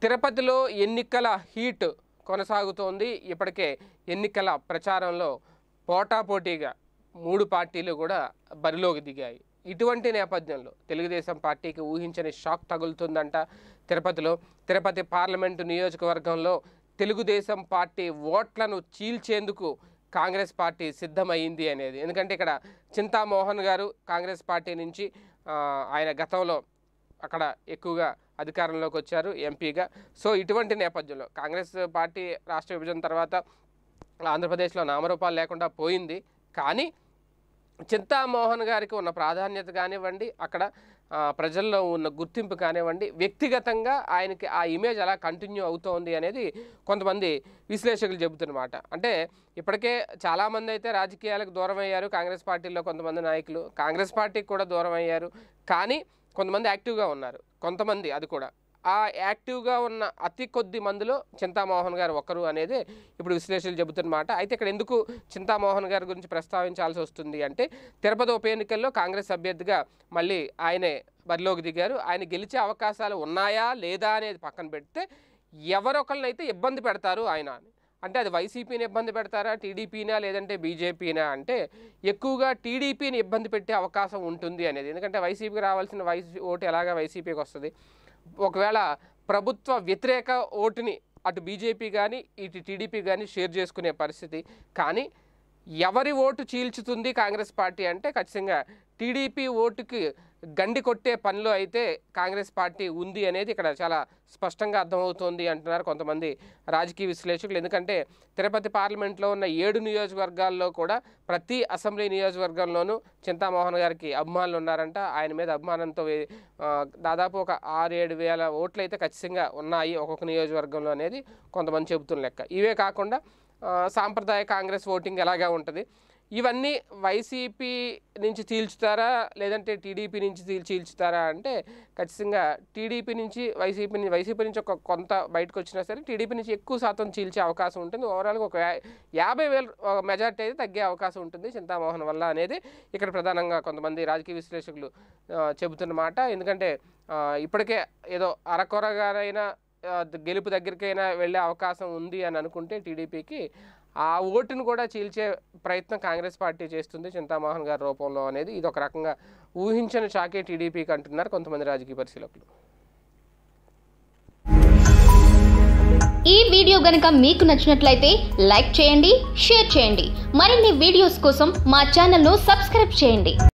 తిరుపతిలో ఎన్నికల హీట్ కొనసాగుతోంది ఇప్పటికే ఎన్నికల ప్రచారంలో పోటాపోటీగా మూడు పార్టీలు కూడా బరిలోకి దిగాయి ఇటువంటి నేపథ్యంలో తెలుగుదేశం పార్టీకి ఊహించని షాక్ తగులుతుందంట తిరుపతిలో తిరుపతి పార్లమెంటు నియోజకవర్గంలో తెలుగుదేశం పార్టీ ఓట్లను చీల్చేందుకు కాంగ్రెస్ పార్టీ సిద్ధమైంది అనేది ఎందుకంటే ఇక్కడ చింతామోహన్ గారు కాంగ్రెస్ పార్టీ నుంచి ఆ, ఆయన గతంలో అక్కడ ఎక్కువగా అధికారంలోకి వచ్చారు ఎంపీగా సో ఇటువంటి నేపథ్యంలో కాంగ్రెస్ పార్టీ రాష్ట్ర విభజన తర్వాత ఆంధ్రప్రదేశ్లో నామరూపాలు లేకుండా పోయింది కానీ చింతామోహన్ గారికి ఉన్న ప్రాధాన్యత కానివ్వండి అక్కడ ఆ, ప్రజల్లో ఉన్న గుర్తింపు కానివ్వండి వ్యక్తిగతంగా ఆయనకి ఆ ఇమేజ్ అలా కంటిన్యూ అవుతోంది అనేది కొంతమంది విశ్లేషకులు చెబుతున్నమాట అంటే ఇప్పటికే చాలామంది అయితే రాజకీయాలకు దూరం అయ్యారు కాంగ్రెస్ పార్టీలో కొంతమంది నాయకులు కాంగ్రెస్ పార్టీకి కూడా దూరం అయ్యారు కానీ కొంతమంది యాక్టివ్గా ఉన్నారు కొంతమంది అది కూడా ఆ యాక్టివ్గా ఉన్న అతి కొద్ది మందిలో చింతామోహన్ గారు ఒకరు అనేది ఇప్పుడు విశ్లేషకులు చెబుతున్నమాట అయితే ఇక్కడ ఎందుకు చింతామోహన్ గారి గురించి ప్రస్తావించాల్సి వస్తుంది అంటే తిరుపతి ఉప ఎన్నికల్లో కాంగ్రెస్ అభ్యర్థిగా మళ్ళీ ఆయనే బరిలోకి దిగారు ఆయన గెలిచే అవకాశాలు ఉన్నాయా లేదా అనేది పక్కన పెడితే ఎవరొకరినైతే ఇబ్బంది పెడతారు ఆయన అని అంటే అది వైసీపీని ఇబ్బంది పెడతారా టీడీపీనా లేదంటే బీజేపీనా అంటే ఎక్కువగా టీడీపీని ఇబ్బంది పెట్టే అవకాశం ఉంటుంది అనేది ఎందుకంటే వైసీపీకి రావాల్సిన వైసీ ఓటు ఎలాగా వైసీపీకి వస్తుంది ఒకవేళ ప్రభుత్వ వ్యతిరేక ఓటుని అటు బీజేపీ కానీ ఇటు టీడీపీ కానీ షేర్ చేసుకునే పరిస్థితి కానీ ఎవరి ఓటు చీల్చుతుంది కాంగ్రెస్ పార్టీ అంటే ఖచ్చితంగా టీడీపీ ఓటుకి గండి కొట్టే పనిలో అయితే కాంగ్రెస్ పార్టీ ఉంది అనేది ఇక్కడ చాలా స్పష్టంగా అర్థమవుతోంది అంటున్నారు కొంతమంది రాజకీయ విశ్లేషకులు ఎందుకంటే తిరుపతి పార్లమెంట్లో ఉన్న ఏడు నియోజకవర్గాల్లో కూడా ప్రతి అసెంబ్లీ నియోజకవర్గంలోనూ చింతామోహన్ గారికి అభిమానులు ఉన్నారంట ఆయన మీద అభిమానంతో వే- ఆ, దాదాపు ఒక ఆరు ఏడు వేల ఓట్లు అయితే ఖచ్చితంగా ఉన్నాయి ఒక్కొక్క నియోజకవర్గంలో అనేది కొంతమంది చెబుతున్న లెక్క ఇవే కాకుండా ఆ, సాంప్రదాయ కాంగ్రెస్ ఓటింగ్ ఎలాగా ఉంటుంది ఇవన్నీ వైసీపీ నుంచి చీల్చుతారా లేదంటే టీడీపీ నుంచి చీల్ చీల్చుతారా అంటే ఖచ్చితంగా టీడీపీ నుంచి వైసీపీ నుంచి వైసీపీ నుంచి ఒక కొంత బయటకు వచ్చినా సరే టీడీపీ నుంచి ఎక్కువ శాతం చీల్చే అవకాశం ఉంటుంది ఓవరాల్గా ఒక యా- యాభై వేల మెజార్టీ అయితే తగ్గే అవకాశం ఉంటుంది చింతామోహన్ వల్ల అనేది ఇక్కడ ప్రధానంగా కొంతమంది రాజకీయ విశ్లేషకులు ఆ, చెబుతున్న మాట ఎందుకంటే ఆ, ఇప్పటికే ఏదో అరకొరగానైనా ఆ, గెలుపు దగ్గరికైనా వెళ్ళే అవకాశం ఉంది అని అనుకుంటే టీడీపీకి ఆ ఓటును కూడా చీల్చే ప్రయత్నం కాంగ్రెస్ పార్టీ చేస్తుంది చింతామోహన్ గారి రూపంలో అనేది ఇది ఒక రకంగా ఊహించని షాకే టీడీపీకి అంటున్నారు కొంతమంది రాజకీయ పరిశీలకులు ఈ వీడియో గనుక మీకు నచ్చినట్లయితే లైక్ చేయండి షేర్ చేయండి మరిన్ని వీడియోస్ కోసం మా ఛానల్ను సబ్స్క్రైబ్ చేయండి